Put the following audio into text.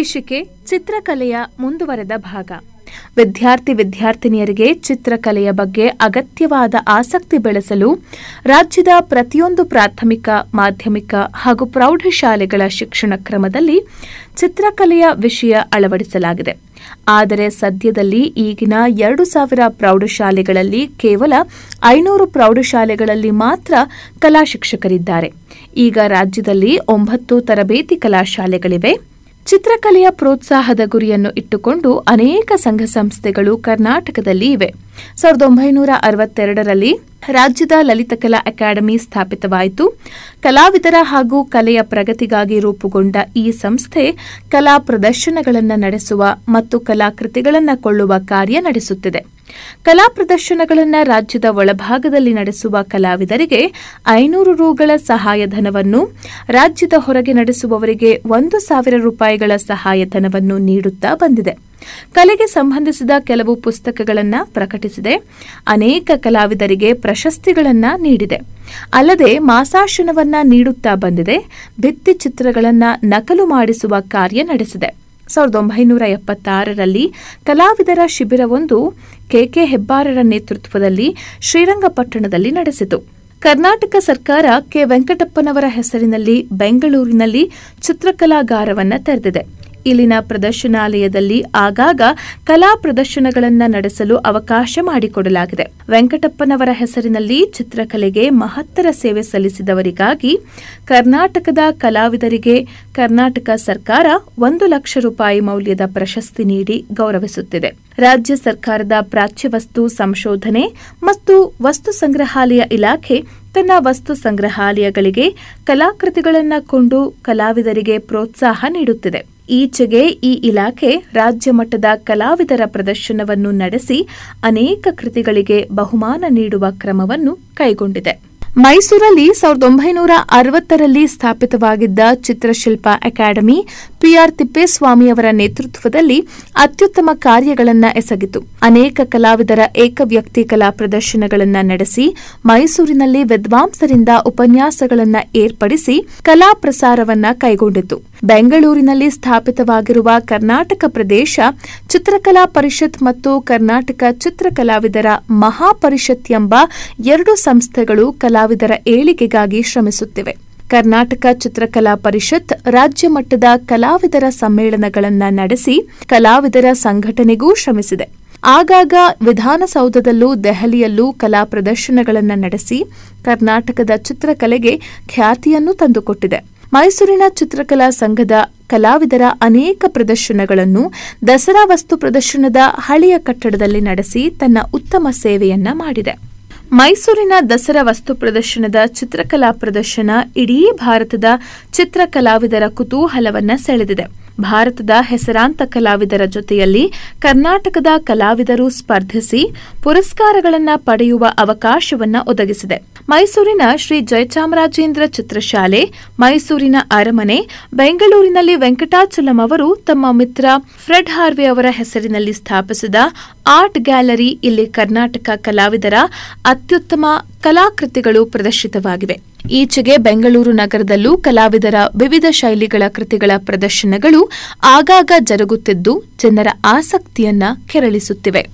ಶೀರ್ಷಿಕೆ ಚಿತ್ರಕಲೆಯ ಮುಂದುವರೆದ ಭಾಗ ವಿದ್ಯಾರ್ಥಿ ವಿದ್ಯಾರ್ಥಿನಿಯರಿಗೆ ಚಿತ್ರಕಲೆಯ ಬಗ್ಗೆ ಅಗತ್ಯವಾದ ಆಸಕ್ತಿ ಬೆಳೆಸಲು ರಾಜ್ಯದ ಪ್ರತಿಯೊಂದು ಪ್ರಾಥಮಿಕ ಮಾಧ್ಯಮಿಕ ಹಾಗೂ ಪ್ರೌಢಶಾಲೆಗಳ ಶಿಕ್ಷಣ ಕ್ರಮದಲ್ಲಿ ಚಿತ್ರಕಲೆಯ ವಿಷಯ ಅಳವಡಿಸಲಾಗಿದೆ ಆದರೆ ಸದ್ಯದಲ್ಲಿ ಈಗಿನ ಎರಡು ಸಾವಿರ ಪ್ರೌಢಶಾಲೆಗಳಲ್ಲಿ ಕೇವಲ ಐನೂರು ಪ್ರೌಢಶಾಲೆಗಳಲ್ಲಿ ಮಾತ್ರ ಕಲಾ ಶಿಕ್ಷಕರಿದ್ದಾರೆ ಈಗ ರಾಜ್ಯದಲ್ಲಿ ಒಂಬತ್ತು ತರಬೇತಿ ಕಲಾಶಾಲೆಗಳಿವೆ ಚಿತ್ರಕಲೆಯ ಪ್ರೋತ್ಸಾಹದ ಗುರಿಯನ್ನು ಇಟ್ಟುಕೊಂಡು ಅನೇಕ ಸಂಘ ಸಂಸ್ಥೆಗಳು ಕರ್ನಾಟಕದಲ್ಲಿ ಇವೆ ಸಾವಿರದ ಒಂಬೈನೂರ ಅರವತ್ತೆರಡರಲ್ಲಿ ರಾಜ್ಯದ ಲಲಿತಕಲಾ ಅಕಾಡೆಮಿ ಸ್ಥಾಪಿತವಾಯಿತು ಕಲಾವಿದರ ಹಾಗೂ ಕಲೆಯ ಪ್ರಗತಿಗಾಗಿ ರೂಪುಗೊಂಡ ಈ ಸಂಸ್ಥೆ ಕಲಾ ಪ್ರದರ್ಶನಗಳನ್ನು ನಡೆಸುವ ಮತ್ತು ಕಲಾಕೃತಿಗಳನ್ನು ಕೊಳ್ಳುವ ಕಾರ್ಯ ನಡೆಸುತ್ತಿದೆ ಕಲಾ ಪ್ರದರ್ಶನಗಳನ್ನು ರಾಜ್ಯದ ಒಳಭಾಗದಲ್ಲಿ ನಡೆಸುವ ಕಲಾವಿದರಿಗೆ ಐನೂರು ರುಗಳ ಸಹಾಯಧನವನ್ನು ರಾಜ್ಯದ ಹೊರಗೆ ನಡೆಸುವವರಿಗೆ ಒಂದು ಸಾವಿರ ರೂಪಾಯಿಗಳ ಸಹಾಯಧನವನ್ನು ನೀಡುತ್ತಾ ಬಂದಿದೆ ಕಲೆಗೆ ಸಂಬಂಧಿಸಿದ ಕೆಲವು ಪುಸ್ತಕಗಳನ್ನು ಪ್ರಕಟಿಸಿದೆ ಅನೇಕ ಕಲಾವಿದರಿಗೆ ಪ್ರಶಸ್ತಿಗಳನ್ನ ನೀಡಿದೆ ಅಲ್ಲದೆ ಮಾಸಾಶನವನ್ನ ನೀಡುತ್ತಾ ಬಂದಿದೆ ಭಿತ್ತಿ ಚಿತ್ರಗಳನ್ನ ನಕಲು ಮಾಡಿಸುವ ಕಾರ್ಯ ನಡೆಸಿದೆ ಸಾವಿರದ ಒಂಬೈನೂರ ಎಪ್ಪತ್ತಾರರಲ್ಲಿ ಕಲಾವಿದರ ಶಿಬಿರವೊಂದು ಕೆಕೆ ಹೆಬ್ಬಾರರ ನೇತೃತ್ವದಲ್ಲಿ ಶ್ರೀರಂಗಪಟ್ಟಣದಲ್ಲಿ ನಡೆಸಿತು ಕರ್ನಾಟಕ ಸರ್ಕಾರ ಕೆ ವೆಂಕಟಪ್ಪನವರ ಹೆಸರಿನಲ್ಲಿ ಬೆಂಗಳೂರಿನಲ್ಲಿ ಚಿತ್ರಕಲಾಗಾರವನ್ನ ತೆರೆದಿದೆ ಇಲ್ಲಿನ ಪ್ರದರ್ಶನಾಲಯದಲ್ಲಿ ಆಗಾಗ ಕಲಾ ಪ್ರದರ್ಶನಗಳನ್ನು ನಡೆಸಲು ಅವಕಾಶ ಮಾಡಿಕೊಡಲಾಗಿದೆ ವೆಂಕಟಪ್ಪನವರ ಹೆಸರಿನಲ್ಲಿ ಚಿತ್ರಕಲೆಗೆ ಮಹತ್ತರ ಸೇವೆ ಸಲ್ಲಿಸಿದವರಿಗಾಗಿ ಕರ್ನಾಟಕದ ಕಲಾವಿದರಿಗೆ ಕರ್ನಾಟಕ ಸರ್ಕಾರ ಒಂದು ಲಕ್ಷ ರೂಪಾಯಿ ಮೌಲ್ಯದ ಪ್ರಶಸ್ತಿ ನೀಡಿ ಗೌರವಿಸುತ್ತಿದೆ ರಾಜ್ಯ ಸರ್ಕಾರದ ಪ್ರಾಚ್ಯವಸ್ತು ಸಂಶೋಧನೆ ಮತ್ತು ವಸ್ತು ಸಂಗ್ರಹಾಲಯ ಇಲಾಖೆ ತನ್ನ ವಸ್ತು ಸಂಗ್ರಹಾಲಯಗಳಿಗೆ ಕಲಾಕೃತಿಗಳನ್ನು ಕೊಂಡು ಕಲಾವಿದರಿಗೆ ಪ್ರೋತ್ಸಾಹ ನೀಡುತ್ತಿದೆ ಈಚೆಗೆ ಈ ಇಲಾಖೆ ರಾಜ್ಯ ಮಟ್ಟದ ಕಲಾವಿದರ ಪ್ರದರ್ಶನವನ್ನು ನಡೆಸಿ ಅನೇಕ ಕೃತಿಗಳಿಗೆ ಬಹುಮಾನ ನೀಡುವ ಕ್ರಮವನ್ನು ಕೈಗೊಂಡಿದೆ ಮೈಸೂರಲ್ಲಿ ಸಾವಿರದ ಒಂಬೈನೂರ ಅರವತ್ತರಲ್ಲಿ ಸ್ಥಾಪಿತವಾಗಿದ್ದ ಚಿತ್ರಶಿಲ್ಪ ಅಕಾಡೆಮಿ ಪಿಆರ್ ತಿಪ್ಪೇಸ್ವಾಮಿಯವರ ನೇತೃತ್ವದಲ್ಲಿ ಅತ್ಯುತ್ತಮ ಕಾರ್ಯಗಳನ್ನು ಎಸಗಿತು ಅನೇಕ ಕಲಾವಿದರ ಏಕವ್ಯಕ್ತಿ ಕಲಾ ಪ್ರದರ್ಶನಗಳನ್ನು ನಡೆಸಿ ಮೈಸೂರಿನಲ್ಲಿ ವಿದ್ವಾಂಸರಿಂದ ಉಪನ್ಯಾಸಗಳನ್ನು ಏರ್ಪಡಿಸಿ ಕಲಾ ಪ್ರಸಾರವನ್ನ ಕೈಗೊಂಡಿತು ಬೆಂಗಳೂರಿನಲ್ಲಿ ಸ್ಥಾಪಿತವಾಗಿರುವ ಕರ್ನಾಟಕ ಪ್ರದೇಶ ಚಿತ್ರಕಲಾ ಪರಿಷತ್ ಮತ್ತು ಕರ್ನಾಟಕ ಚಿತ್ರಕಲಾವಿದರ ಮಹಾಪರಿಷತ್ ಎಂಬ ಎರಡು ಸಂಸ್ಥೆಗಳು ಕಲಾವಿದರ ಏಳಿಗೆಗಾಗಿ ಶ್ರಮಿಸುತ್ತಿವೆ ಕರ್ನಾಟಕ ಚಿತ್ರಕಲಾ ಪರಿಷತ್ ರಾಜ್ಯ ಮಟ್ಟದ ಕಲಾವಿದರ ಸಮ್ಮೇಳನಗಳನ್ನು ನಡೆಸಿ ಕಲಾವಿದರ ಸಂಘಟನೆಗೂ ಶ್ರಮಿಸಿದೆ ಆಗಾಗ ವಿಧಾನಸೌಧದಲ್ಲೂ ದೆಹಲಿಯಲ್ಲೂ ಕಲಾ ಪ್ರದರ್ಶನಗಳನ್ನು ನಡೆಸಿ ಕರ್ನಾಟಕದ ಚಿತ್ರಕಲೆಗೆ ಖ್ಯಾತಿಯನ್ನು ತಂದುಕೊಟ್ಟಿದೆ ಮೈಸೂರಿನ ಚಿತ್ರಕಲಾ ಸಂಘದ ಕಲಾವಿದರ ಅನೇಕ ಪ್ರದರ್ಶನಗಳನ್ನು ದಸರಾ ವಸ್ತು ಪ್ರದರ್ಶನದ ಹಳೆಯ ಕಟ್ಟಡದಲ್ಲಿ ನಡೆಸಿ ತನ್ನ ಉತ್ತಮ ಸೇವೆಯನ್ನ ಮಾಡಿದೆ ಮೈಸೂರಿನ ದಸರಾ ವಸ್ತು ಪ್ರದರ್ಶನದ ಚಿತ್ರಕಲಾ ಪ್ರದರ್ಶನ ಇಡೀ ಭಾರತದ ಚಿತ್ರಕಲಾವಿದರ ಕುತೂಹಲವನ್ನ ಸೆಳೆದಿದೆ ಭಾರತದ ಹೆಸರಾಂತ ಕಲಾವಿದರ ಜೊತೆಯಲ್ಲಿ ಕರ್ನಾಟಕದ ಕಲಾವಿದರು ಸ್ಪರ್ಧಿಸಿ ಪುರಸ್ಕಾರಗಳನ್ನು ಪಡೆಯುವ ಅವಕಾಶವನ್ನ ಒದಗಿಸಿದೆ ಮೈಸೂರಿನ ಶ್ರೀ ಜಯಚಾಮರಾಜೇಂದ್ರ ಚಿತ್ರಶಾಲೆ ಮೈಸೂರಿನ ಅರಮನೆ ಬೆಂಗಳೂರಿನಲ್ಲಿ ವೆಂಕಟಾಚಲಂ ಅವರು ತಮ್ಮ ಮಿತ್ರ ಫ್ರೆಡ್ ಹಾರ್ವೆ ಅವರ ಹೆಸರಿನಲ್ಲಿ ಸ್ಥಾಪಿಸಿದ ಆರ್ಟ್ ಗ್ಯಾಲರಿ ಇಲ್ಲಿ ಕರ್ನಾಟಕ ಕಲಾವಿದರ ಅತ್ಯುತ್ತಮ ಕಲಾಕೃತಿಗಳು ಪ್ರದರ್ಶಿತವಾಗಿವೆ ಈಚೆಗೆ ಬೆಂಗಳೂರು ನಗರದಲ್ಲೂ ಕಲಾವಿದರ ವಿವಿಧ ಶೈಲಿಗಳ ಕೃತಿಗಳ ಪ್ರದರ್ಶನಗಳು ಆಗಾಗ ಜರುಗುತ್ತಿದ್ದು ಜನರ ಆಸಕ್ತಿಯನ್ನ ಕೆರಳಿಸುತ್ತಿವೆ